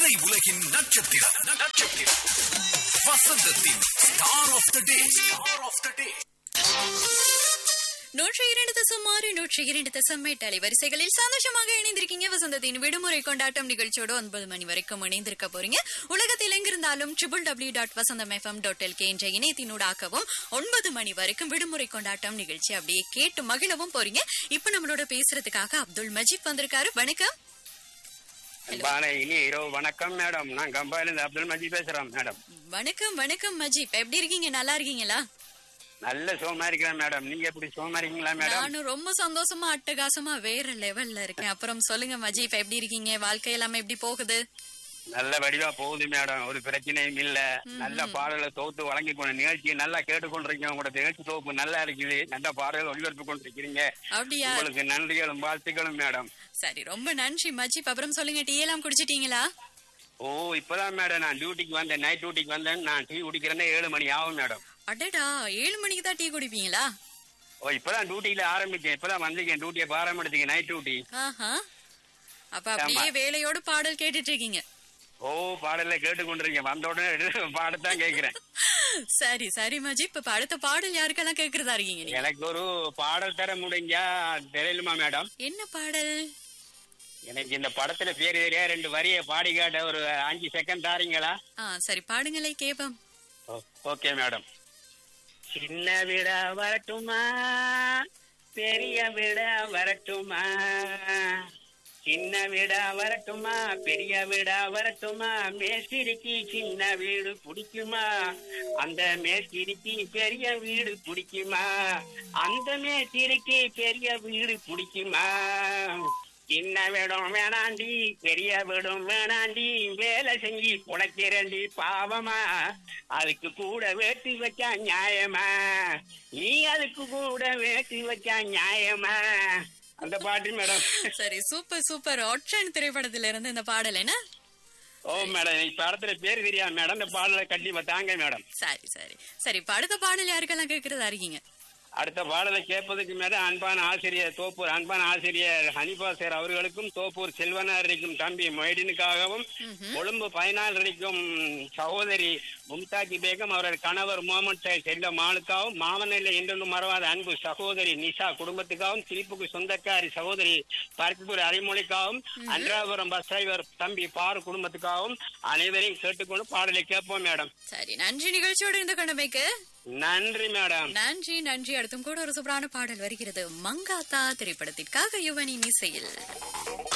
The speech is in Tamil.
திரை உலகின் நட்சத்திரம் நட்சத்திரம் வசந்தத்தின் star of the day star of the day நூற்றி இரண்டு தசம் ஆறு நூற்றி இரண்டு தசம் எட்டு அலைவரிசைகளில் சந்தோஷமாக இணைந்திருக்கீங்க வசந்தத்தின் விடுமுறை கொண்டாட்டம் நிகழ்ச்சியோட ஒன்பது மணி வரைக்கும் இணைந்திருக்க போறீங்க உலகத்தில் எங்கிருந்தாலும் triple W dot Vasantham FM dot LK என்ற இணையத்தினூடாகவும் ஒன்பது மணி வரைக்கும் விடுமுறை கொண்டாட்டம் நிகழ்ச்சி அப்படியே கேட்டு மகிழவும் போறீங்க இப்ப நம்மளோட பேசுறதுக்காக அப்துல் மஜீத் வந்திருக்காரு வணக்கம் அன்பான இனி இரவு வணக்கம் மேடம் நான் கம்பாயில இருந்து அப்துல் மஜீத் பேசுறேன் மேடம் வணக்கம் வணக்கம் மஜீப் எப்படி இருக்கீங்க நல்லா இருக்கீங்களா நல்ல சோமா இருக்கிறேன் மேடம் நீங்க எப்படி சோமா இருக்கீங்களா மேடம் நானும் ரொம்ப சந்தோஷமா அட்டகாசமா வேற லெவல்ல இருக்கேன் அப்புறம் சொல்லுங்க மஜீப் எப்படி இருக்கீங்க வாழ்க்கை எல்லாமே எப்படி போகுது நல்ல வடிவா போகுது மேடம் ஒரு பிரச்சனையும் இல்ல நல்ல பாடலை தொகுத்து வழங்கி கொண்ட நிகழ்ச்சியை நல்லா கேட்டுக்கொண்டிருக்கீங்க உங்களோட நிகழ்ச்சி தொகுப்பு நல்லா இருக்குது நல்ல பாடல்கள் ஒளிபரப்பு கொண்டிருக்கிறீங்க அப்படியா உங்களுக்கு நன்றிகளும் வாழ்த்துக்களும் மேடம் சரி ரொம்ப நன்றி மஜீப் அப்புறம் சொல்லுங்க டீ எல்லாம் குடிச்சிட்டீங்களா ஓ இப்பதான் மேடம் நான் டியூட்டிக்கு வந்தேன் நைட் டியூட்டிக்கு வந்தேன் நான் டீ குடிக்கிறேன்னா ஏழு மணி ஆகும் மேடம் அடடா ஏழு மணிக்கு தான் டீ குடிப்பீங்களா ஓ இப்பதான் டியூட்டியில ஆரம்பிச்சேன் இப்பதான் வந்திருக்கேன் டியூட்டியை ஆரம்பிச்சிங்க நைட் டியூட்டி ஆஹா அப்ப அப்படியே வேலையோட பாடல் கேட்டுட்டு இருக்கீங்க ஓ பாடலை கேட்டுக்கொண்டிருக்கேன் வந்த உடனே பாடத்தான் கேட்கிறேன் சரி சரி மஜீப் இப்ப அடுத்த பாடல் யாருக்கெல்லாம் கேக்குறதா இருக்கீங்க நீங்க எனக்கு ஒரு பாடல் தர முடிஞ்சா தெரியலுமா மேடம் என்ன பாடல் எனக்கு இந்த படத்துல பேர் தெரியா ரெண்டு வரிய பாடி காட்ட ஒரு அஞ்சு செகண்ட் தாரீங்களா ஆ சரி பாடுங்களே கேப்பம் ஓகே மேடம் சின்ன விட வரட்டுமா பெரிய விட வரட்டுமா சின்ன விட வரட்டுமா பெரிய விட வரட்டுமா மேஸ்திரிக்கு சின்ன வீடு பிடிக்குமா அந்த மேஸ்திரிக்கு பெரிய வீடு பிடிக்குமா அந்த மேஸ்திரிக்கு பெரிய வீடு பிடிக்குமா சின்ன வீடும் வேணாண்டி பெரிய வீடும் வேணாண்டி வேலை செஞ்சு புழைக்கிறண்டி பாவமா அதுக்கு கூட வேட்டி வச்சா நியாயமா நீ அதுக்கு கூட வேட்டி வச்சா நியாயமா அந்த பாட்டு மேடம் சரி சூப்பர் சூப்பர் ஒற்றன் திரைப்படத்துல இருந்து இந்த பாடல் என்ன ஓ மேடம் இந்த படத்துல பேர் தெரியாது மேடம் இந்த பாடலை கட்டி தாங்க மேடம் சரி சரி சரி இப்ப அடுத்த பாடல் யாருக்கெல்லாம் கேக்குறதா இருக்கீங்க அடுத்த பாடலை கேட்பதற்கு மேல அன்பான ஆசிரியர் தோப்பூர் அன்பான ஆசிரியர் ஹனிபா சார் அவர்களுக்கும் தோப்பூர் செல்வனார் இருக்கும் தம்பி மொய்டினுக்காகவும் கொழும்பு பதினாலு இருக்கும் சகோதரி மும்தாஜி பேகம் அவரது கணவர் முகமது சாஹிப் செல்ல மாலுக்காகவும் மாமனில் என்றொன்று மறவாத அன்பு சகோதரி நிஷா குடும்பத்துக்காகவும் திருப்புக்கு சொந்தக்காரி சகோதரி பருத்திபுரி அறிமொழிக்காகவும் அன்றாபுரம் பஸ் டிரைவர் தம்பி பாரு குடும்பத்துக்காகவும் அனைவரையும் கேட்டுக்கொண்டு பாடலை கேட்போம் மேடம் சரி நன்றி நிகழ்ச்சியோடு இருந்த கண்டமைக்கு நன்றி மேடம் நன்றி நன்றி அடுத்தும் கூட ஒரு சூப்பரான பாடல் வருகிறது மங்காத்தா திரைப்படத்திற்காக யுவனின் இசையில்